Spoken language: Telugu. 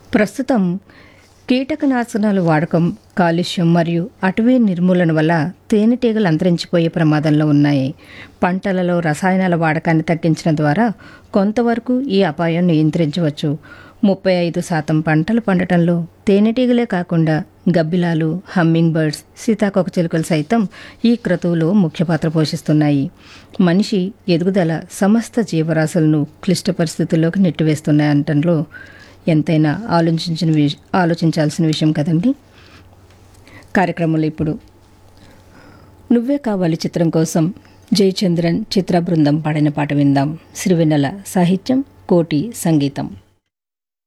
ప్రస్తుతం కీటకనాశనాల వాడకం కాలుష్యం మరియు అటవీ నిర్మూలన వల్ల తేనెటీగలు అంతరించిపోయే ప్రమాదంలో ఉన్నాయి పంటలలో రసాయనాల వాడకాన్ని తగ్గించడం ద్వారా కొంతవరకు ఈ అపాయం నియంత్రించవచ్చు ముప్పై ఐదు శాతం పంటలు పండటంలో తేనెటీగలే కాకుండా గబ్బిలాలు హమ్మింగ్ బర్డ్స్ సీతాకోక చిలుకలు సైతం ఈ క్రతువులో ముఖ్య పాత్ర పోషిస్తున్నాయి మనిషి ఎదుగుదల సమస్త జీవరాశులను క్లిష్ట పరిస్థితుల్లోకి నెట్టివేస్తున్నాయంటంలో ఎంతైనా ఆలోచించిన విష- ఆలోచించాల్సిన విషయం కదండి కార్యక్రమంలో ఇప్పుడు నువ్వే కావాలి చిత్రం కోసం జయచంద్రన్ చిత్ర బృందం పాడిన పాట విందాం సిరివెన్నెల సాహిత్యం కోటి సంగీతం